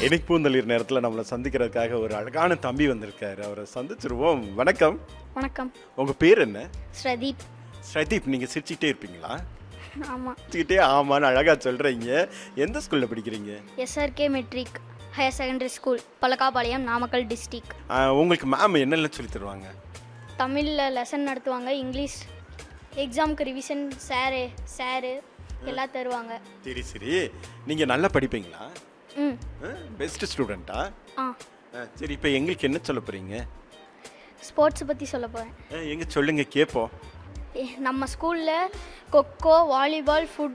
எனக்கு பூந்தளிர் நேரத்தில் நம்மளை சந்திக்கிறதுக்காக ஒரு அழகான தம்பி வந்திருக்காரு அவரை சந்திச்சிருவோம் வணக்கம் வணக்கம் உங்கள் பேர் என்ன ஸ்ரதீப் ஸ்ரதீப் நீங்கள் சிரிச்சுக்கிட்டே இருப்பீங்களா ஆமாம் சிரிச்சுக்கிட்டே ஆமான்னு அழகாக சொல்கிறீங்க எந்த ஸ்கூலில் படிக்கிறீங்க SRK matric higher secondary school Palakkapalayam Namakkal district ஆ, உங்களுக்கு மேம் என்னெல்லாம் சொல்லி தருவாங்க தமிழில் லெசன் நடத்துவாங்க இங்கிலீஷ் எக்ஸாமுக்கு ரிவிஷன் சாரு சாரு எல்லாம் தருவாங்க சரி சரி நீங்கள் நல்லா படிப்பீங்களா ம் பெஸ்ட் ஸ்டூடெண்ட்டா ஆ சரி இப்போ எங்களுக்கு என்ன சொல்ல போகிறீங்க ஸ்போர்ட்ஸ் பற்றி சொல்ல போகிறேன் எங்கே சொல்லுங்க கேட்போம் நம்ம ஸ்கூலில் கொக்கோ வாலிபால் ஃபுட்